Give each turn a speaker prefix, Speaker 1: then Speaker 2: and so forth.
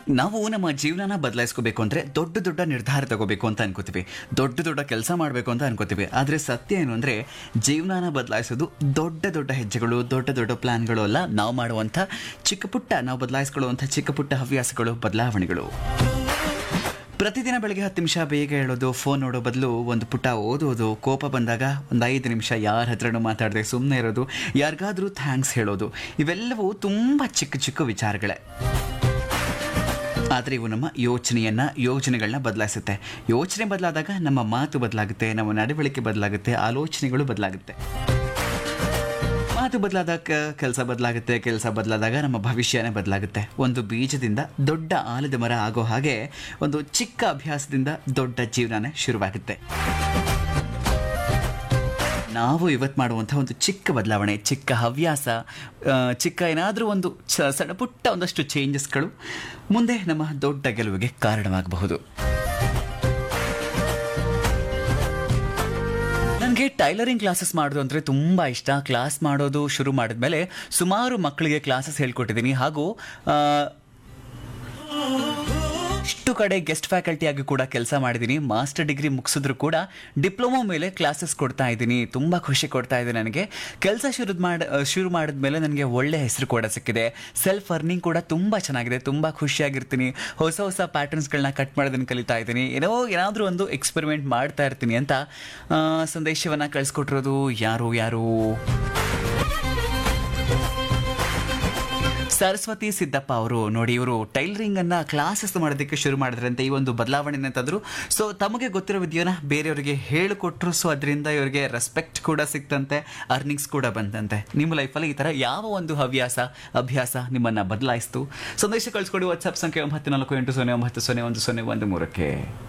Speaker 1: ನಾವು ನಮ್ಮ ಜೀವನನ ಬದಲಾಯಿಸ್ಕೋಬೇಕು ಅಂದ್ರೆ ದೊಡ್ಡ ದೊಡ್ಡ ನಿರ್ಧಾರ ತಗೋಬೇಕು ಅಂತ ಅನ್ಕೋತೀವಿ ದೊಡ್ಡ ದೊಡ್ಡ ಕೆಲಸ ಮಾಡಬೇಕು ಅಂತ ಅನ್ಕೋತೀವಿ ಆದ್ರೆ ಸತ್ಯ ಏನು ಅಂದ್ರೆ ಜೀವನನ ಬದಲಾಯಿಸೋದು ದೊಡ್ಡ ದೊಡ್ಡ ಹೆಜ್ಜೆಗಳು ದೊಡ್ಡ ದೊಡ್ಡ ಪ್ಲಾನ್ಗಳು ಅಲ್ಲ ನಾವು ಮಾಡುವಂಥ ಚಿಕ್ಕ ಪುಟ್ಟ ನಾವು ಬದಲಾಯಿಸ್ಕೊಳ್ಳುವಂಥ ಚಿಕ್ಕ ಪುಟ್ಟ ಹವ್ಯಾಸಗಳು ಬದಲಾವಣೆಗಳು ಪ್ರತಿದಿನ ಬೆಳಗ್ಗೆ ಹತ್ತು ನಿಮಿಷ ಬೇಗ ಹೇಳೋದು ಫೋನ್ ನೋಡೋ ಬದಲು ಒಂದು ಪುಟ ಓದೋದು ಕೋಪ ಬಂದಾಗ ಒಂದು ಐದು ನಿಮಿಷ ಯಾರ ಹತ್ರನೂ ಮಾತಾಡದೆ ಸುಮ್ಮನೆ ಇರೋದು ಯಾರಿಗಾದ್ರೂ ಥ್ಯಾಂಕ್ಸ್ ಹೇಳೋದು ಇವೆಲ್ಲವೂ ತುಂಬ ಚಿಕ್ಕ ಚಿಕ್ಕ ವಿಚಾರಗಳೇ ಆದರೆ ಇವು ನಮ್ಮ ಯೋಚನೆಯನ್ನ ಯೋಜನೆಗಳನ್ನ ಬದಲಾಯಿಸುತ್ತೆ ಯೋಚನೆ ಬದಲಾದಾಗ ನಮ್ಮ ಮಾತು ಬದಲಾಗುತ್ತೆ ನಮ್ಮ ನಡವಳಿಕೆ ಬದಲಾಗುತ್ತೆ ಆಲೋಚನೆಗಳು ಬದಲಾಗುತ್ತೆ ಮಾತು ಬದಲಾದಾಗ ಕೆಲಸ ಬದಲಾಗುತ್ತೆ ಕೆಲಸ ಬದಲಾದಾಗ ನಮ್ಮ ಭವಿಷ್ಯನೇ ಬದಲಾಗುತ್ತೆ ಒಂದು ಬೀಜದಿಂದ ದೊಡ್ಡ ಆಲದ ಮರ ಆಗೋ ಹಾಗೆ ಒಂದು ಚಿಕ್ಕ ಅಭ್ಯಾಸದಿಂದ ದೊಡ್ಡ ಜೀವನನೇ ಶುರುವಾಗುತ್ತೆ ನಾವು ಇವತ್ತು ಮಾಡುವಂಥ ಒಂದು ಚಿಕ್ಕ ಬದಲಾವಣೆ ಚಿಕ್ಕ ಹವ್ಯಾಸ ಆ, ಚಿಕ್ಕ ಏನಾದರೂ ಒಂದು ಚ- ಸಣ್ಣ ಪುಟ್ಟ ಒಂದಷ್ಟು ಚೇಂಜಸ್ಗಳು ಮುಂದೆ ನಮ್ಮ ದೊಡ್ಡ ಗೆಲುವಿಗೆ ಕಾರಣವಾಗಬಹುದು ನನಗೆ ಟೈಲರಿಂಗ್ ಕ್ಲಾಸಸ್ ಮಾಡೋದು ಅಂದರೆ ತುಂಬ ಇಷ್ಟ ಕ್ಲಾಸ್ ಮಾಡೋದು ಶುರು ಮಾಡಿದ್ಮೇಲೆ ಸುಮಾರು ಮಕ್ಕಳಿಗೆ ಕ್ಲಾಸಸ್ ಹೇಳ್ಕೊಟ್ಟಿದ್ದೀನಿ ಹಾಗೂ ಆ, ಇಷ್ಟು ಕಡೆ ಗೆಸ್ಟ್ ಫ್ಯಾಕಲ್ಟಿ ಆಗಿ ಕೂಡ ಕೆಲಸ ಮಾಡಿದ್ದೀನಿ ಮಾಸ್ಟರ್ ಡಿಗ್ರಿ ಮುಗಿಸಿದ್ರು ಕೂಡ ಡಿಪ್ಲೊಮಾ ಮೇಲೆ ಕ್ಲಾಸಸ್ ಕೊಡ್ತಾ ಇದ್ದೀನಿ ತುಂಬ ಖುಷಿ ಕೊಡ್ತಾ ಇದೆ ನನಗೆ ಕೆಲಸ ಶುರು ಮಾಡಿ ಶುರು ಮಾಡಿದ್ಮೇಲೆ ನನಗೆ ಒಳ್ಳೆ ಹೆಸರು ಕೂಡ ಸಿಕ್ಕಿದೆ ಸೆಲ್ಫ್ ಅರ್ನಿಂಗ್ ಕೂಡ ತುಂಬ ಚೆನ್ನಾಗಿದೆ ತುಂಬ ಖುಷಿಯಾಗಿರ್ತೀನಿ ಹೊಸ ಹೊಸ ಪ್ಯಾಟರ್ನ್ಸ್ಗಳನ್ನ ಕಟ್ ಮಾಡೋದನ್ನು ಕಲಿತಾ ಇದ್ದೀನಿ ಏನೋ ಏನಾದರೂ ಒಂದು ಎಕ್ಸ್ಪೆರಿಮೆಂಟ್ ಮಾಡ್ತಾ ಇರ್ತೀನಿ ಅಂತ ಆ, ಸಂದೇಶವನ್ನು ಕಳಿಸ್ಕೊಟ್ಟಿರೋದು ಯಾರು ಯಾರು ಸರಸ್ವತಿ ಸಿದ್ದಪ್ಪ ಅವರು ನೋಡಿ ಇವರು ಟೈಲರಿಂಗ್ ಅನ್ನ ಕ್ಲಾಸಸ್ ಮಾಡೋದಕ್ಕೆ ಶುರು ಮಾಡಿದ್ರಂತೆ ಈ ಒಂದು ಬದಲಾವಣೆ ತಂದ್ರು ಸೊ ತಮಗೆ ಗೊತ್ತಿರೋ ವಿದ್ಯೆನ ಬೇರೆಯವರಿಗೆ ಹೇಳಿಕೊಟ್ರು ಸೊ ಅದರಿಂದ ಇವರಿಗೆ ರೆಸ್ಪೆಕ್ಟ್ ಕೂಡ ಸಿಕ್ತಂತೆ ಅರ್ನಿಂಗ್ಸ್ ಕೂಡ ಬಂದಂತೆ ನಿಮ್ಮ ಲೈಫಲ್ಲಿ ಈ ತರ ಯಾವ ಒಂದು ಹವ್ಯಾಸ ಅಭ್ಯಾಸ ನಿಮ್ಮನ್ನ ಬದಲಾಯಿಸ್ತು ಸಂದೇಶ ಕಳಿಸ್ಕೊಡಿ ವಾಟ್ಸ್ಆಪ್ ಸಂಖ್ಯೆ ಒಂಬತ್ತು ನಾಲ್ಕು ಎಂಟು ಸೊನ್ನೆ ಒಂಬತ್ತು ಸೊನ್ನೆ ಒಂದು ಸೊನ್ನೆ ಒಂದು ಮೂರಕ್ಕೆ